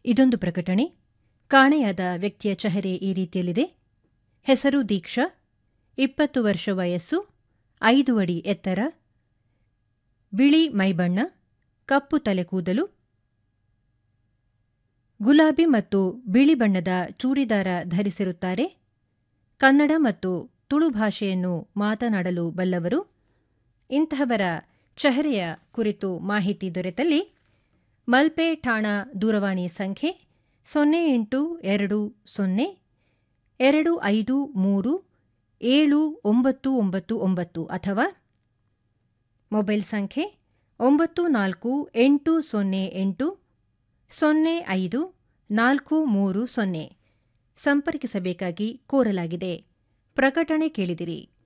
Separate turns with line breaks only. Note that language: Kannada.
ಇದೊಂದು ಪ್ರಕಟಣೆ ಕಾಣೆಯಾದ ವ್ಯಕ್ತಿಯ ಚಹರೆ ಈ ರೀತಿಯಲ್ಲಿದೆ ಹೆಸರು ದೀಕ್ಷಾ ಇಪ್ಪತ್ತು ವರ್ಷ ವಯಸ್ಸು ಐದು ಅಡಿ ಎತ್ತರ ಬಿಳಿ ಮೈಬಣ್ಣ ಕಪ್ಪು ತಲೆಕೂದಲು ಗುಲಾಬಿ ಮತ್ತು ಬಿಳಿ ಬಣ್ಣದ ಚೂಡಿದಾರ ಧರಿಸಿರುತ್ತಾರೆ ಕನ್ನಡ ಮತ್ತು ತುಳು ಭಾಷೆಯನ್ನು ಮಾತನಾಡಲು ಬಲ್ಲವರು ಇಂತಹವರ ಚಹರೆಯ ಕುರಿತು ಮಾಹಿತಿ ದೊರೆತಲ್ಲಿ ಮಲ್ಪೆ ಠಾಣಾ ದೂರವಾಣಿ ಸಂಖ್ಯೆ ಸೊನ್ನೆ ಎಂಟು ಎರಡು ಸೊನ್ನೆ ಎರಡು ಐದು ಮೂರು ಏಳು ಒಂಬತ್ತು ಒಂಬತ್ತು ಒಂಬತ್ತು ಅಥವಾ ಮೊಬೈಲ್ ಸಂಖ್ಯೆ ಒಂಬತ್ತು ನಾಲ್ಕು ಎಂಟು ಸೊನ್ನೆ ಎಂಟು ಸೊನ್ನೆ ಐದು ನಾಲ್ಕು ಮೂರು ಸೊನ್ನೆ ಸಂಪರ್ಕಿಸಬೇಕಾಗಿ ಕೋರಲಾಗಿದೆ ಪ್ರಕಟಣೆ ಕೇಳಿದಿರಿ